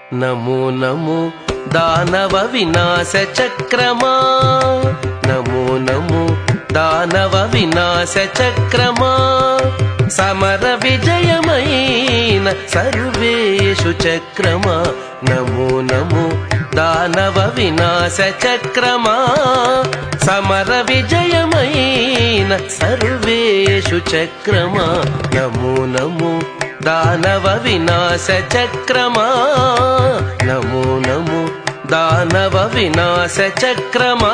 నమో నమో దానవ వినాశ చక్రమా నమో నమో దానవ వినాశ చక్రమా సమర విజయమైన సర్వేషు చక్రమా నమో నమో దానవ వినాశ చక్రమా సమర విజయమైన సర్వేషు చక్రమా నమో నమో దానవ వినాశ చక్రమా నమో నమో దానవ వినాశ చక్రమా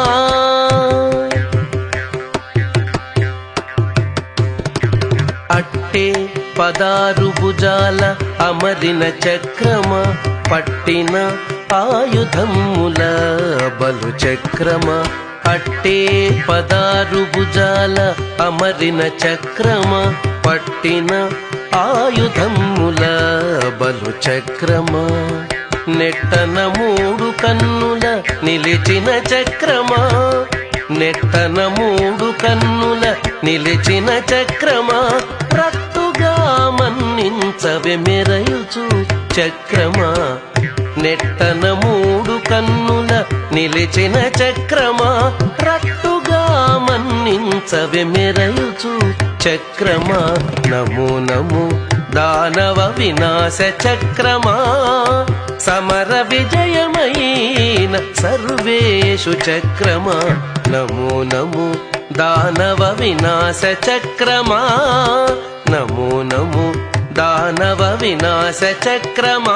అట్టే పదారు భుజాల అమరిన చక్రమ పట్టిన ఆయుధముల బలు చక్రమ అట్టే పదారు భుజాల అమరిన చక్రమ పట్టిన ఆయుధముల బలు చక్రమ నెట్టన మూడు కన్నుల నిలిచిన చక్రమా నెట్టన మూడు కన్నుల నిలిచిన చక్రమా రట్టుగా మన్నించవె మెరయుచు చక్రమా నెట్టన మూడు కన్నుల నిలిచిన చక్రమా రట్టుగా మన్నించవె మెరయుచు చక్రమా నమో నమో దానవ వినాశ చక్రమా సమర విజయమైన సర్వేషు చక్రమా నమో నమో దానవ వినాశ చక్రమా నమో నమో దానవ వినాశ చక్రమా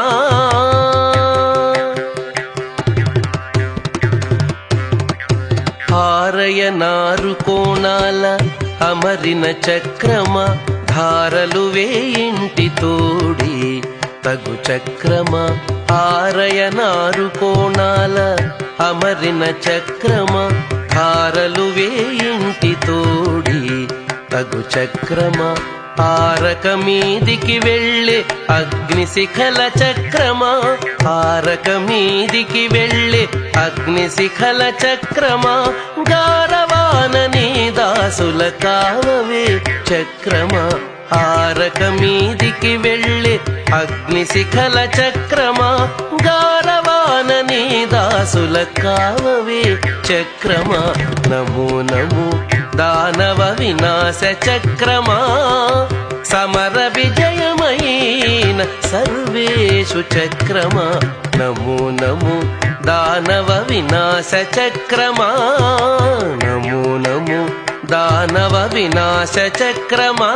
హారయ నారు కోణాల అమరిన చక్రమ ధారలు వేయింటి తోడి తగు చక్రమ ఆరయ నారు కోణాల అమరిన చక్రమ ధారలు వేయింటి తోడి తగు చక్రమ ఆరక మీదికి వెళ్ళే అగ్నిశిఖల చక్రమా ఆరక మీదికి వెళ్ళే అగ్నిశిఖల చక్రమా గారవానని దాసుల కావవే చక్రమా ఆరక మీదికి వెళ్ళే అగ్నిశిఖల చక్రమా గారవానని దాసుల కావవే చక్రమా నమో నమో దానవ వినాశ చక్రమా సమర విజయమైన సర్వేషు చక్రమా నమో నమో దానవ వినాశ చక్రమా నమో నమో దానవ వినాశ చక్రమా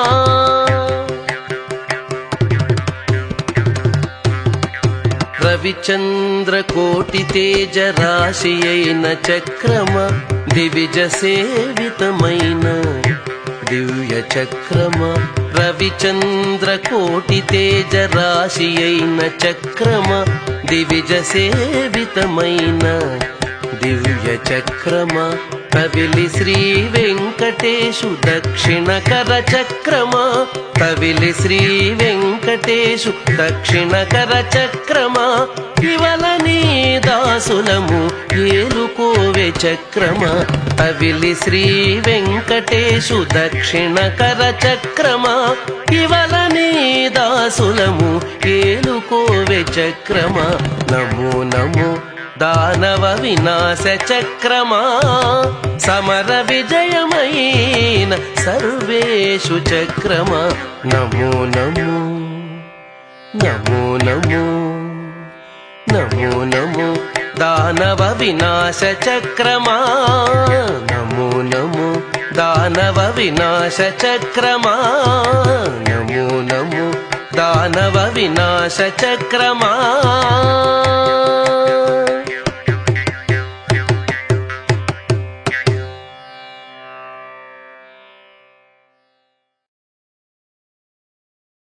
రవిచంద్ర కోటి తేజ రాశి అయిన చక్రమ దివిజ సేవితమైన దివ్య చక్రమ రవిచంద్ర కోటి తేజ రాశి అయిన చక్రమ దివిజ సేవితమైన దివ్య చక్రమ కవిలి శ్రీ వెంకటేశు దక్షిణ కర చక్రమా కవిలి శ్రీ వెంకటేశు దక్షిణ కర చక్రమా ఇవల నీ దాసులము ఏలుకోవే చక్రమా కవిలి శ్రీ వెంకటేశు దక్షిణ కర చక్రమా ఇవల నీ దాసులము ఏలుకోవే చక్రమా నమో నమో దానవ వినాశ చక్రమా సమర విజయమైన సర్వేషు చక్రమా నమో నమో నమో నమో నమో నమో దానవ వినాశ చక్రమా నమో నమో దానవ వినాశ చక్రమా నమో నమో దానవ వినాశ చక్రమా